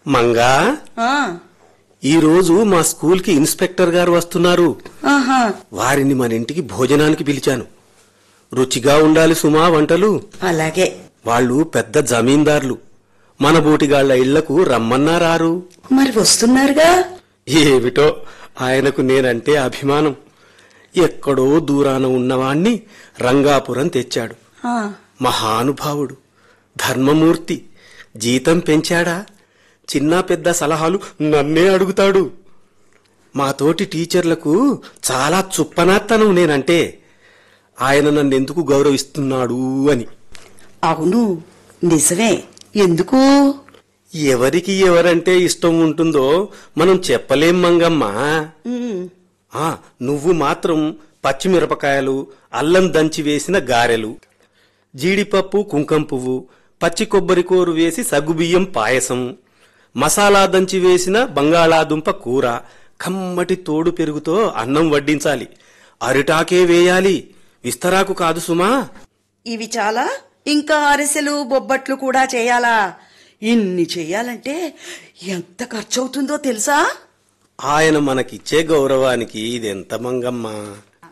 మంగా ఆ, ఈరోజు మా స్కూల్కి ఇన్స్పెక్టర్ గారు వస్తున్నారు ఆహా వారిని మన ఇంటికి భోజనానికి పిలిచాను రుచిగా ఉండాలి సుమా వంటలు అలాగే వాళ్ళు పెద్ద జమీందార్లు మన బోటిగాళ్ల ఇళ్లకు రమ్మన్నారారు మరి వస్తున్నారుగా ఏమిటో ఆయనకు నేనంటే అభిమానం ఎక్కడో దూరాన ఉన్నవాణ్ణి రంగాపురం తెచ్చాడు ఆ, మహానుభావుడు ధర్మమూర్తి జీతం పెంచాడా చిన్న పెద్ద సలహాలు నన్నే అడుగుతాడు మా తోటి టీచర్లకు చాలా చుప్పనాత్తనం నేనంటే ఆయన నన్నెందుకు గౌరవిస్తున్నాడు అని అవును నిజమే ఎందుకు ఎవరికి ఎవరంటే ఇష్టం ఉంటుందో మనం చెప్పలేం మంగమ్మా ఉమ్, ఆ నువ్వు మాత్రం పచ్చిమిరపకాయలు అల్లం దంచి వేసిన గారెలు జీడిపప్పు కుంకం పువ్వు పచ్చి కొబ్బరి కూర వేసి సగ్గుబియ్యం పాయసం మసాలా దంచి వేసిన బంగాళాదుంప కూర కమ్మటి తోడు పెరుగుతో అన్నం వడ్డించాలి అరిటాకే వేయాలి విస్తరాకు కాదు సుమా ఇవి చాలా ఇంకా అరిసెలు బొబ్బట్లు కూడా చేయాలా ఇన్ని చెయ్యాలంటే ఎంత ఖర్చు అవుతుందో తెలుసా ఆయన మనకిచ్చే గౌరవానికి ఇదెంత మంగమ్మా